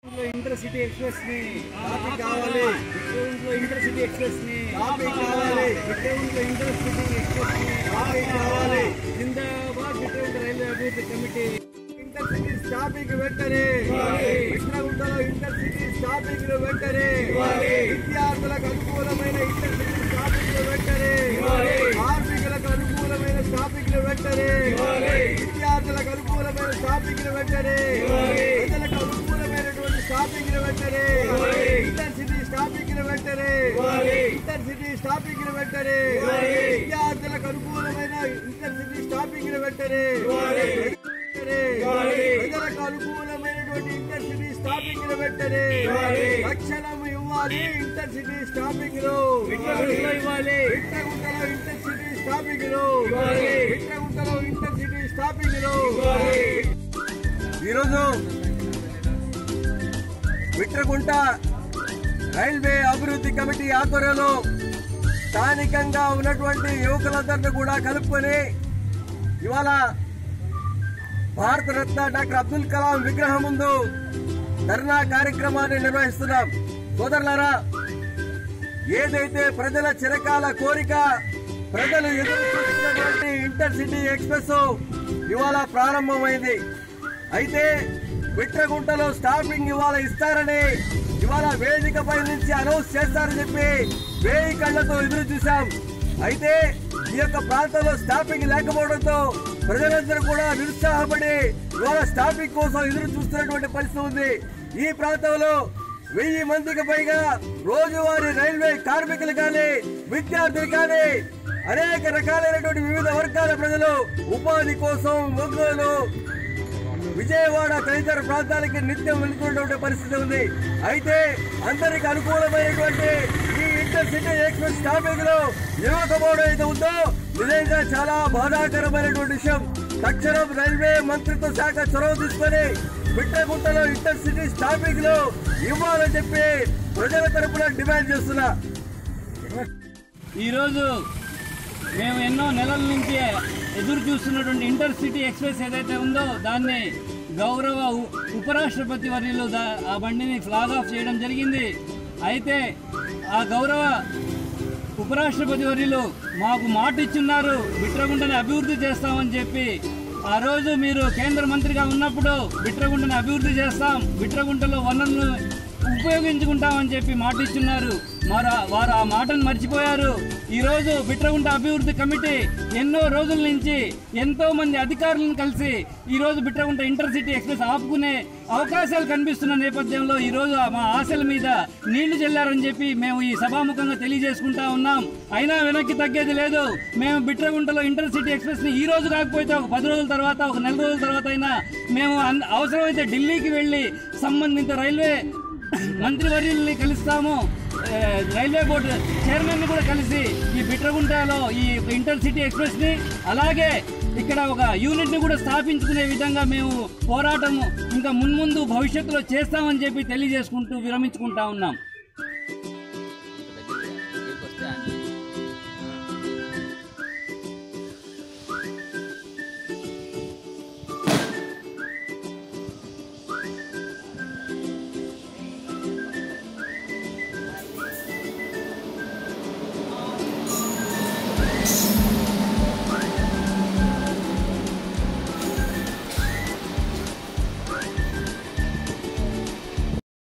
Intercity express ని కాపీ కావాలి విక్రమంలో ఇంటర్సిటీ ఎక్స్ప్రెస్ ని కాపీ కావాలి విక్రమంలో ఇంటర్సిటీ ఎక్స్ప్రెస్ ని కాపీ కావాలి జిందాబాద్ విక్రమంత రైల్వే అభివృద్ధి కమిటీ ఇంటర్సిటీ స్టాపింగ్ వెంటనే ఇవ్వాలి. కృష్ణగుంటలో ఇంటర్సిటీ స్టాపింగ్ వెంటనే ఇవ్వాలి. విద్యార్థులకు అనుకూలమైన ఇంటర్సిటీ స్టాపింగ్ వెంటనే ఇవ్వాలి. కార్మికులకు అనుకూలమైన స్టాపింగ్ వెంటనే ఇవ్వాలి. విద్యార్థులకు అనుకూలమైన స్టాపింగ్ వెంటనే ఇవ్వాలి. ప్రజలకు అనుకూలమైనటువంటి స్టాపింగ్ వెంటనే ఇవ్వాలి. ఇంటర్సిటీ స్టాపింగ్ వెంటనే ఇవ్వాలి. ఇంటర్సిటీ స్టాపింగ్ వెంటనే ఇవ్వాలి. విద్యార్థులకు అనుకూలమైన ఇంటర్సిటీ స్టాపింగ్ వెంటనే ఇవ్వాలి. ఇవ్వాలి. ప్రజలకు అనుకూలమైనటువంటి ఇంటర్సిటీ స్టాపింగ్ వెంటనే ఇవ్వాలి. తక్షణం ఇవ్వాలి ఇంటర్సిటీ స్టాపింగ్ విక్రమంలో ఇవ్వాలి విట్రగుంటలో ఇంటర్సిటీ స్టాపింగ్ ఇవ్వాలి. విట్రగుంటలో ఇంటర్సిటీ స్టాపింగ్ ఇవ్వాలి. ఈరోజు విట్రగుంట రైల్వే అభివృద్ధి కమిటీ ఆధ్వర్యంలో స్థానికంగా ఉన్నటువంటి యువకులందరినీ కూడా కలుపుకొని ఇవాళ భారతరత్న డాక్టర్ అబ్దుల్ కలాం విగ్రహం ముందు ధర్నా కార్యక్రమాన్ని నిర్వహిస్తున్నాం సోదరులారా ఏదైతే ప్రజల చిరకాల కోరిక ప్రజలు ఎదురు చూస్తున్నటువంటి ఇంటర్సిటీ ఎక్స్ప్రెస్ ఇవాళ ప్రారంభమైంది అయితే విట్రగుంటలో స్టాపింగ్ ఇవాళ ఇస్తారని ఇవాళ వేదికపై నుంచి అనౌన్స్ చేస్తారని చెప్పి వేయి కళ్ళతో ఎదురు చూశాం అయితే ఈ యొక్క ప్రాంతంలో స్టాపింగ్ లేకపోవడంతో ప్రజలందరూ కూడా నిరుత్సాహపడి ఇవాళ స్టాపింగ్ కోసం ఎదురు చూస్తున్నటువంటి పరిస్థితి ఉంది ఈ ప్రాంతంలో వెయ్యి మందికి పైగా రోజువారీ రైల్వే కార్మికులు కానీ విద్యార్థులు కానీ అనేక రకాలైనటువంటి వివిధ వర్గాల ప్రజలు ఉపాధి కోసం ఒంగోలు విజయవాడ తదితర ప్రాంతాలకి నిత్యం వెళ్తున్నటువంటి పరిస్థితి ఉంది అయితే అందరికి అనుకూలమైనటువంటి ఈ ఇంటర్సిటీ ఎక్స్ప్రెస్ స్టాపింగ్ లో ఇవ్వకపోవడం అయితే ఉందో నిజంగా చాలా బాధాకరమైనటువంటి విషయం తక్షణం రైల్వే మంత్రిత్వ శాఖ చొరవ తీసుకొని బిట్టగుంటలో ఇంటర్సిటీ స్టాపింగ్ లో ఇవ్వాలని చెప్పి ప్రజల తరపున డిమాండ్ చేస్తున్నా ఈరోజు మేము ఎన్నో నెలల నుంచి ఎదురు చూస్తున్నటువంటి ఇంటర్ సిటీ ఎక్స్ప్రెస్ ఏదైతే ఉందో దాన్ని గౌరవ ఉ- ఉపరాష్ట్రపతి వర్యులు దా- ఆ బండిని ఫ్లాగ్ ఆఫ్ చేయడం జరిగింది అయితే ఆ గౌరవ ఉపరాష్ట్రపతి వర్యులు మాకు మాట ఇచ్చున్నారు బిట్రగుంటని అభివృద్ధి చేస్తామని చెప్పి ఆ రోజు మీరు కేంద్ర మంత్రిగా ఉన్నప్పుడు బిట్రగుంటని అభివృద్ధి చేస్తాం బిట్రగుంటలో వనరులు ఉపయోగించుకుంటామని చెప్పి మాట ఇచ్చున్నారు మరి వారు ఆ మాటను మర్చిపోయారు ఈ రోజు బిట్రగుంట అభివృద్ధి కమిటీ ఎన్నో రోజుల నుంచి ఎంతో మంది అధికారులను కలిసి ఈ రోజు బిట్రగుంట ఇంటర్సిటీ ఎక్స్ప్రెస్ ఆపుకునే అవకాశాలు కనిపిస్తున్న నేపథ్యంలో ఈ రోజు మా ఆశల మీద నీళ్లు చెల్లారని చెప్పి మేము ఈ సభాముఖంగా తెలియజేసుకుంటా ఉన్నాం అయినా వెనక్కి తగ్గేది లేదు మేము బిట్రగుంటలో ఇంటర్సిటీ ఎక్స్ప్రెస్ ని ఈ రోజు కాకపోతే ఒక పది రోజుల తర్వాత ఒక నెల రోజుల తర్వాత అయినా మేము అన్- అవసరమైతే ఢిల్లీకి వెళ్ళి సంబంధిత రైల్వే మంత్రివర్యుల్ని కలుస్తాము ఏ, రైల్వే బోర్డు చైర్మన్ ని కూడా కలిసి ఈ బిట్రగుంటలో ఈ ఇంటర్సిటీ ఎక్స్ప్రెస్ ని అలాగే ఇక్కడ ఒక యూనిట్ ని కూడా స్థాపించుకునే విధంగా మేము పోరాటము ఇంకా మున్ముందు భవిష్యత్తులో చేస్తామని చెప్పి తెలియజేసుకుంటూ విరమించుకుంటా ఉన్నాం